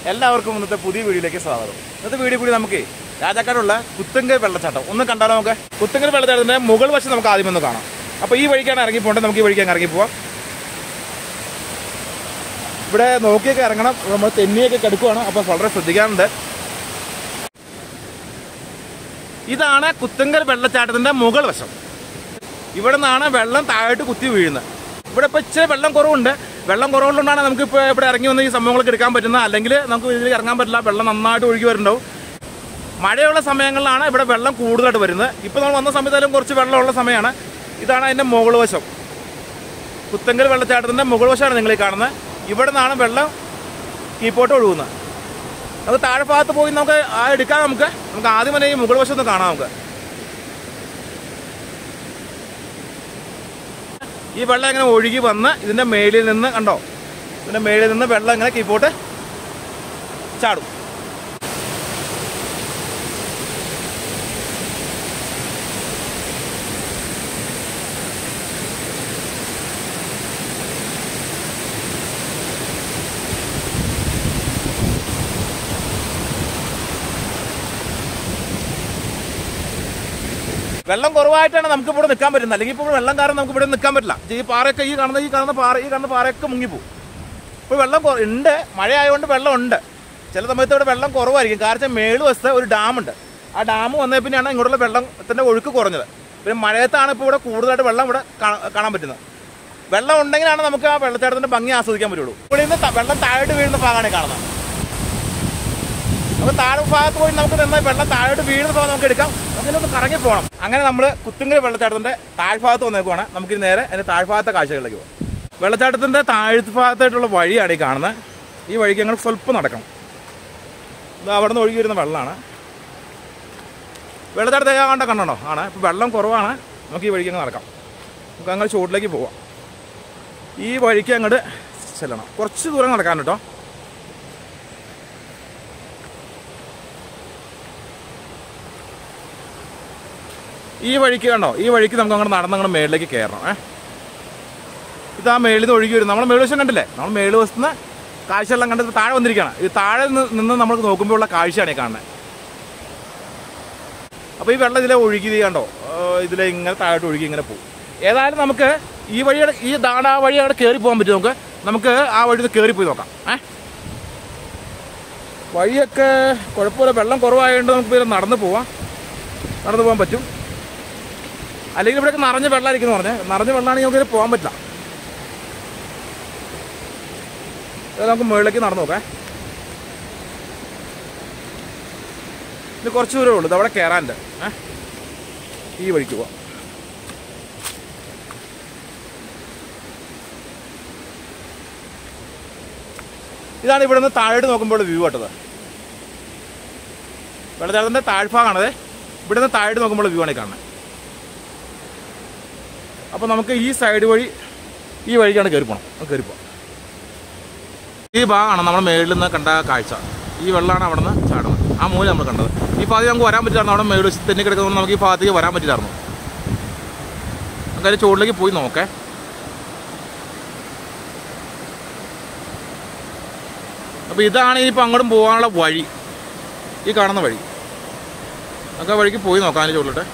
എല്ലാവർക്കും ഇന്നത്തെ പുതിയ വീഡിയോയിലേക്ക് സ്വാഗതം ഇന്നത്തെ വീഡിയോ കൂടി നമുക്ക് രാജാക്കാടുള്ള കുത്തങ്കൽ വെള്ളച്ചാട്ടം ഒന്ന് കണ്ടാലോ നമുക്ക് കുത്തങ്കൽ വെള്ളച്ചാട്ടത്തിന്റെ മുകൾ വശം നമുക്ക് ആദ്യം ഒന്ന് കാണാം അപ്പൊ ഈ വഴിക്കാണ് ഇറങ്ങി പോകേണ്ടത് നമുക്ക് ഈ വഴിക്കാണ് ഇറങ്ങി പോവാം ഇവിടെ നോക്കിയൊക്കെ ഇറങ്ങണം നമ്മൾ തെന്നിയൊക്കെ കിടക്കുവാണ് അപ്പൊ വളരെ ശ്രദ്ധിക്കാറുണ്ട് ഇതാണ് കുത്തങ്കൽ വെള്ളച്ചാട്ടത്തിന്റെ മുകൾ വശം ഇവിടെ നിന്നാണ് വെള്ളം താഴോട്ട് കുത്തി വീഴുന്നത് ഇവിടെ ഇപ്പോൾ ഇച്ചിരി വെള്ളം കുറവുണ്ട് വെള്ളം കുറവുള്ളതുകൊണ്ടാണ് നമുക്ക് ഇപ്പോൾ ഇവിടെ ഇറങ്ങി വന്ന് ഈ സംഭവങ്ങളൊക്കെ എടുക്കാൻ പറ്റുന്നത് അല്ലെങ്കിൽ നമുക്ക് ഇതിൽ ഇറങ്ങാൻ പറ്റില്ല വെള്ളം നന്നായിട്ട് ഒഴുകി വരുന്നുണ്ടാവും മഴയുള്ള സമയങ്ങളിലാണ് ഇവിടെ വെള്ളം കൂടുതലായിട്ട് വരുന്നത് ഇപ്പോൾ നമ്മൾ വന്ന സമയത്തായാലും കുറച്ച് വെള്ളമുള്ള സമയമാണ് ഇതാണ് അതിൻ്റെ മുകൾ വശം പുത്തങ്കൽ വെള്ളച്ചാട്ടത്തിൻ്റെ മുകൾ വശമാണ് നിങ്ങൾ ഈ കാണുന്നത് ഇവിടെ നിന്നാണ് വെള്ളം കീപ്പോട്ട് ഒഴുകുന്നത് നമുക്ക് താഴെ ഭാഗത്ത് പോയി നമുക്ക് ആ എടുക്കാം നമുക്ക് നമുക്ക് ആദ്യം തന്നെ ഈ മുകൾ വശം ഒന്ന് കാണാം നമുക്ക് ഈ വെള്ളം ഇങ്ങനെ ഒഴുകി വന്ന് ഇതിന്റെ മേളിൽ നിന്ന് കണ്ടോ ഇതിന്റെ മേളിൽ നിന്ന് വെള്ളം ഇങ്ങനെ കീപ്പോട്ട് ചാടും വെള്ളം കുറവായിട്ടാണ് നമുക്ക് ഇവിടെ നിൽക്കാൻ പറ്റുന്നത് അല്ലെങ്കിൽ ഇപ്പോൾ വെള്ളം കാരണം നമുക്ക് ഇവിടെ നിൽക്കാൻ പറ്റില്ല ഈ പാറയൊക്കെ ഈ കാണുന്ന ഈ കാണുന്ന പാറ ഈ കാണുന്ന പാറയൊക്കെ മുങ്ങിപ്പോവും ഇപ്പോൾ വെള്ളം കുറ- ഉണ്ട് മഴ ആയതുകൊണ്ട് വെള്ളം ഉണ്ട് ചില സമയത്ത് ഇവിടെ വെള്ളം കുറവായിരിക്കും കാരണം മേള് വശത്ത് ഒരു ഡാമുണ്ട് ആ ഡാം വന്നേ പിന്നെയാണ് ഇങ്ങോട്ടുള്ള വെള്ളത്തിന്റെ ഒഴുക്ക് കുറഞ്ഞത് പിന്നെ മഴയത്താണ് ഇപ്പോൾ ഇവിടെ കൂടുതലായിട്ട് വെള്ളം ഇവിടെ കാ- കാണാൻ പറ്റുന്നത് വെള്ളം ഉണ്ടെങ്കിലാണ് നമുക്ക് ആ വെള്ളച്ചാട്ടത്തിന്റെ ഭംഗി ആസ്വദിക്കാൻ പറ്റുള്ളൂ ഇവിടെ നിന്ന് ത- വെള്ളം താഴോട്ട് വീഴുന്ന ഭാഗമാണ് ഈ കാണുന്നത് നമുക്ക് താഴെ ഭാഗത്ത് പോയി നമുക്ക് നിന്ന് വെള്ളം താഴോട്ട് വീഴുന്ന ഭാഗം നമുക്ക് എടുക്കാം അതിനൊന്ന് കറങ്ങി പോകണം അങ്ങനെ നമ്മൾ കുത്തുങ്കൽ വെള്ളച്ചാട്ടത്തിന്റെ താഴ്ഭാഗത്ത് വന്നേക്കുവാണ് നമുക്ക് ഇനി നേരെ അതിന്റെ താഴ്ഭാഗത്തെ കാഴ്ചകളിലേക്ക് പോകാം വെള്ളച്ചാട്ടത്തിന്റെ താഴ്ഭാഗത്തായിട്ടുള്ള വഴിയാണ് ഈ കാണുന്നത് ഈ വഴിക്ക് ഞങ്ങൾ സ്വല്പം നടക്കണം ഇത് അവിടെ നിന്ന് ഒഴുകി വരുന്ന വെള്ളമാണ് വെള്ളച്ചാട്ടത്തെ കണ്ട കണ്ടോ ആണ് ഇപ്പം വെള്ളം കുറവാണ് നമുക്ക് ഈ വഴിക്ക് അങ്ങ് നടക്കാം നമുക്ക് അങ്ങനെ ചുവട്ടിലേക്ക് പോവാം ഈ വഴിക്ക് അങ്ങോട്ട് ചെല്ലണം കുറച്ച് ദൂരം നടക്കാൻ കേട്ടോ ഈ വഴിക്ക് കണ്ടോ ഈ വഴിക്ക് നമുക്ക് അങ്ങോട്ട് നടന്ന് അങ്ങോട്ട് മേളിലേക്ക് കയറണം ഏ ഇത് ആ മേളിൽ നിന്ന് ഒഴുകി വരും നമ്മൾ മേളുവശം കണ്ടില്ലേ നമ്മൾ മേളുവശത്ത് നിന്ന് കാഴ്ചയെല്ലാം കണ്ടത് താഴെ വന്നിരിക്കുകയാണ് ഇത് താഴെ നിന്ന് നിന്ന് നമ്മൾ നോക്കുമ്പോൾ ഉള്ള കാഴ്ചയാണ് ഈ കാണുന്നത് അപ്പോൾ ഈ വെള്ളം ഇതിലെ ഒഴുകി ഇത് കണ്ടോ ഏഹ് ഇതിലെ ഇങ്ങനെ താഴോട്ട് ഒഴുകി ഇങ്ങനെ പോകും ഏതായാലും നമുക്ക് ഈ വഴിയുടെ ഈ ദാട ആ വഴി അവിടെ കയറി പോകാൻ പറ്റും നമുക്ക് നമുക്ക് ആ വഴി കയറി പോയി നോക്കാം ഏ വഴിയൊക്കെ കുഴപ്പമില്ല വെള്ളം കുറവായതുകൊണ്ട് നമുക്ക് പിന്നെ നടന്ന് പോവാം നടന്നു പോകാൻ പറ്റും അല്ലെങ്കിൽ ഇവിടെയൊക്കെ നിറഞ്ഞ വെള്ളമായിരിക്കും എന്ന് പറഞ്ഞാൽ നിറഞ്ഞ വെള്ളമാണെങ്കിൽ നമുക്ക് ഇതിൽ പോകാൻ പറ്റില്ല ഇത് നമുക്ക് മുകളിലേക്ക് നടന്നു നോക്കാം ഇത് കുറച്ച് ദൂരമേ ഉള്ളൂ ഇത് അവിടെ കയറാനുണ്ട് ഏ ഈ വഴിക്ക് പോവാം ഇതാണ് ഇവിടെ നിന്ന് താഴോട്ട് നോക്കുമ്പോൾ വ്യൂ കേട്ടത് വെള്ളച്ചാട്ടത്തിൻ്റെ താഴ്ഭാഗമാണത് ഇവിടെ നിന്ന് താഴോട്ട് നോക്കുമ്പോൾ വ്യൂ ആണ് ഈ കാണുന്നത് അപ്പോൾ നമുക്ക് ഈ സൈഡ് വഴി ഈ വഴിക്കാണ് കയറി പോകണം നമുക്ക് കയറി പോകാം ഈ ഭാഗമാണ് നമ്മൾ മേളിൽ നിന്ന് കണ്ട കാഴ്ച ഈ വെള്ളമാണ് അവിടെ നിന്ന് ചാടുന്നത് ആ മൂല നമ്മൾ കണ്ടത് ഈ ഭാഗത്ത് നമുക്ക് വരാൻ പറ്റില്ലായിരുന്നു അവിടെ മേളിൽ വെച്ച് തെന്നി കിടക്കുന്നതുകൊണ്ട് നമുക്ക് ഈ ഭാഗത്തേക്ക് വരാൻ പറ്റില്ലായിരുന്നു നമുക്ക് അതിൻ്റെ ചുവട്ടിലേക്ക് പോയി നോക്കേ അപ്പോൾ ഇതാണ് ഇനിയിപ്പോൾ അങ്ങോട്ടും പോകാനുള്ള വഴി ഈ കാണുന്ന വഴി നമുക്ക് ആ വഴിക്ക് പോയി നോക്കാം അതിൻ്റെ ചുവട്ടിലോട്ട്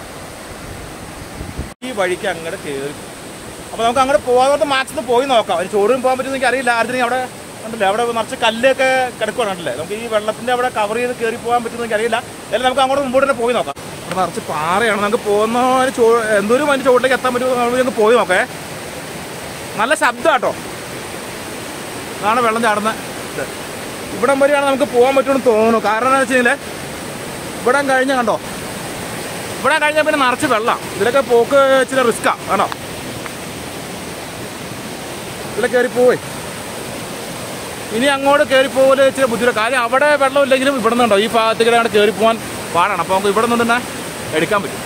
ഈ വഴിക്ക് അങ്ങോട്ട് കയറി അപ്പോൾ നമുക്ക് അങ്ങോട്ട് പോകാതെ മാക്സിമം പോയി നോക്കാം അതിന് ചോറും പോകാൻ പറ്റുമെന്ന് എനിക്ക് അറിയില്ല ആരുടെ അവിടെ കണ്ടില്ലേ അവിടെ നിറച്ച് കല്ലൊക്കെ കിടക്കുകയാണ് കണ്ടില്ലേ നമുക്ക് ഈ വെള്ളത്തിൻ്റെ അവിടെ കവർ ചെയ്ത് കയറി പോകാൻ പറ്റുമെന്ന് എനിക്ക് അറിയില്ല അല്ലെങ്കിൽ നമുക്ക് അങ്ങോട്ട് മുമ്പോട്ട് തന്നെ പോയി നോക്കാം അവിടെ നിറച്ച് പാറയാണ് നമുക്ക് പോകുന്നതിന് ചോ എന്തോരം അതിൻ്റെ ചോട്ടിലേക്ക് എത്താൻ പറ്റുമോ നമുക്ക് ഒന്ന് പോയി നോക്കേ നല്ല ശബ്ദം കേട്ടോ ഇതാണ് വെള്ളം ചാടുന്ന ഇത് ഇവിടം വരെയാണ് നമുക്ക് പോകാൻ പറ്റുമെന്ന് തോന്നുന്നു കാരണം എന്താണെന്ന് വെച്ച് കഴിഞ്ഞാൽ ഇവിടം കഴിഞ്ഞ കണ്ടോ ഇവിടെ കഴിഞ്ഞാൽ പിന്നെ നിറച്ച് വെള്ളം ഇതിലൊക്കെ പോക്ക് ഇച്ചിരി റിസ്ക്കാ ആണോ ഇതിലെ കയറി പോയി ഇനി അങ്ങോട്ട് കയറി പോകല് ഇച്ചിരി ബുദ്ധിമുട്ട് കാര്യം അവിടെ വെള്ളം ഇല്ലെങ്കിലും ഇവിടെ നിന്നുണ്ടോ ഈ ഭാഗത്തേക്ക് അങ്ങോട്ട് കയറി പോകാൻ പാടാണ് അപ്പോൾ നമുക്ക് ഇവിടെ നിന്ന് തന്നെ എടുക്കാൻ പറ്റും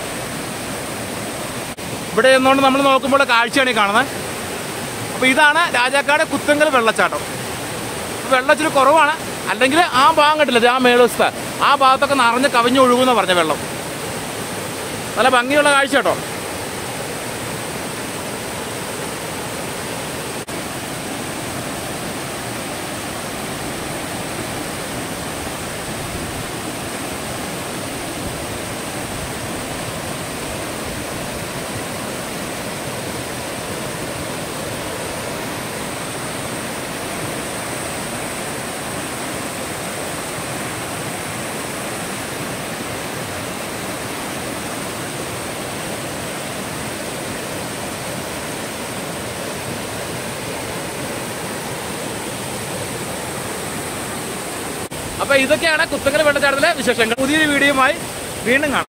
ഇവിടെ നിന്നുകൊണ്ട് നമ്മൾ നോക്കുമ്പോൾ കാഴ്ചയാണ് ഈ കാണുന്നത് അപ്പോൾ ഇതാണ് രാജാക്കാട് കുത്തങ്കൽ വെള്ളച്ചാട്ടം വെള്ളം ഇച്ചിരി കുറവാണ് അല്ലെങ്കിൽ ആ ഭാഗം കണ്ടില്ല ആ മേളവസ്ഥ ആ ഭാഗത്തൊക്കെ നിറഞ്ഞ് കവിഞ്ഞൊഴുകുന്ന പറഞ്ഞ വെള്ളം നല്ല ഭംഗിയുള്ള കാഴ്ച കേട്ടോ അപ്പോൾ ഇതൊക്കെയാണ് കുത്തങ്കൽ വെള്ളച്ചാട്ടത്തിലെ വിശേഷങ്ങൾ പുതിയൊരു വീഡിയോയുമായി വീണ്ടും കാണാം